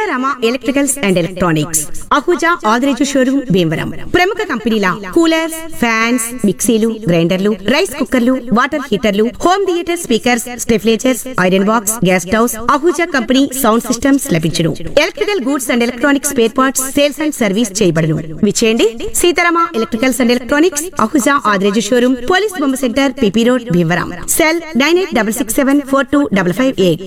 Sitarama electricals and electronics Ahuja Adireju showroom Bhimavaram ప్రముఖ కంపెనీల coolers fans మిక్సీలు గ్రైండర్లు రైస్ కుక్కర్లు వాటర్ హీటర్లు home theatre speakers stabilisers iron box gas stoves Ahuja company sound systems లభించును electrical goods and electronics spare parts sales and service చేయబడును విచేయండి Seetharama electricals and electronics Ahuja Adireju showroom police బొమ్మ centre PP road Bhimavaram cell nine eight double six seven four two double five eight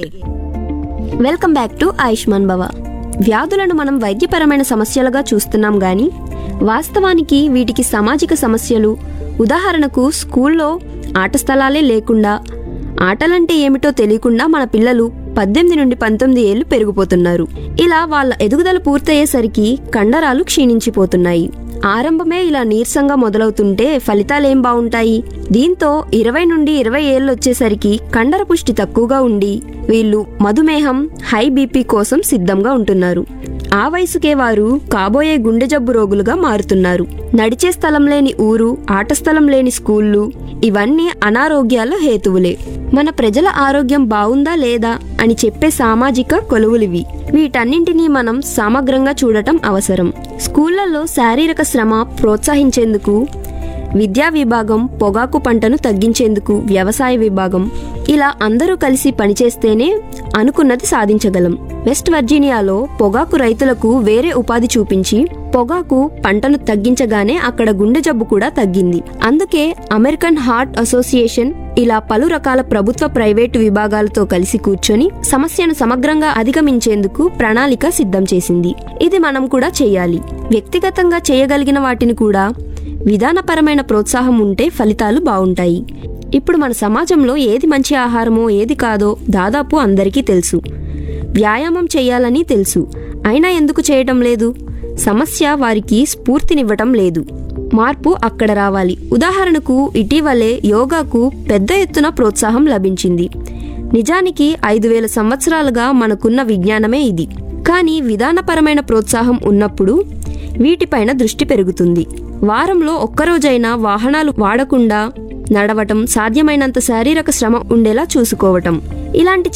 welcome back to Ayushman భవ వ్యాధులను మనం వైద్యపరమైన సమస్యలుగా చూస్తున్నాం గాని వాస్తవానికి వీటికి సామాజిక సమస్యలు ఉదాహరణకు స్కూల్లో ఆట స్థలాలే లేకుండా ఆటలంటే ఏమిటో తెలియకుండా మన పిల్లలు పద్దెనిమిది నుండి పంతొమ్మిది ఏళ్లు పెరిగిపోతున్నారు ఇలా వాళ్ళ ఎదుగుదల పూర్తయ్యేసరికి కండరాలు క్షీణించిపోతున్నాయి ఆరంభమే ఇలా నీరసంగా మొదలవుతుంటే ఫలితాలేం బావుంటాయి దీంతో ఇరవై నుండి ఇరవై ఏళ్ళు వచ్చేసరికి కండర పుష్టి తక్కువగా ఉండి వీళ్ళు మధుమేహం హై బీపీ కోసం సిద్ధంగా ఉంటున్నారు ఆ వయసుకే వారు కాబోయే గుండె జబ్బు రోగులుగా మారుతున్నారు నడిచే స్థలం లేని ఊరు ఆట స్థలం లేని స్కూళ్ళు ఇవన్నీ అనారోగ్యాల హేతువులే మన ప్రజల ఆరోగ్యం బావుందా లేదా అని చెప్పే సామాజిక కొలువులివి వీటన్నింటినీ మనం సమగ్రంగా చూడటం అవసరం స్కూళ్లలో శారీరక శ్రమ ప్రోత్సహించేందుకు విద్యా విభాగం పొగాకు పంటను తగ్గించేందుకు వ్యవసాయ విభాగం ఇలా అందరూ కలిసి పనిచేస్తేనే అనుకున్నది సాధించగలం వెస్ట్ వర్జీనియాలో పొగాకు రైతులకు వేరే ఉపాధి చూపించి పొగాకు పంటను తగ్గించగానే అక్కడ గుండె జబ్బు కూడా తగ్గింది అందుకే అమెరికన్ హార్ట్ అసోసియేషన్ ఇలా పలు రకాల ప్రభుత్వ ప్రైవేటు విభాగాలతో కలిసి కూర్చొని సమస్యను సమగ్రంగా అధిగమించేందుకు ప్రణాళిక సిద్ధం చేసింది ఇది మనం కూడా చేయాలి వ్యక్తిగతంగా చేయగలిగిన వాటిని కూడా విధానపరమైన ప్రోత్సాహం ఉంటే ఫలితాలు బావుంటాయి ఇప్పుడు మన సమాజంలో ఏది మంచి ఆహారమో ఏది కాదో దాదాపు అందరికీ తెలుసు వ్యాయామం చేయాలని తెలుసు అయినా ఎందుకు చేయటం లేదు సమస్య వారికి స్ఫూర్తినివ్వటం లేదు మార్పు అక్కడ రావాలి ఉదాహరణకు ఇటీవలే యోగాకు పెద్ద ఎత్తున ప్రోత్సాహం లభించింది నిజానికి ఐదు వేల సంవత్సరాలుగా మనకున్న విజ్ఞానమే ఇది కానీ విధానపరమైన ప్రోత్సాహం ఉన్నప్పుడు వీటిపైన దృష్టి పెరుగుతుంది వారంలో ఒక్కరోజైనా వాహనాలు వాడకుండా నడవటం సాధ్యమైనంత శారీరక శ్రమ ఉండేలా చూసుకోవటం ఇలాంటి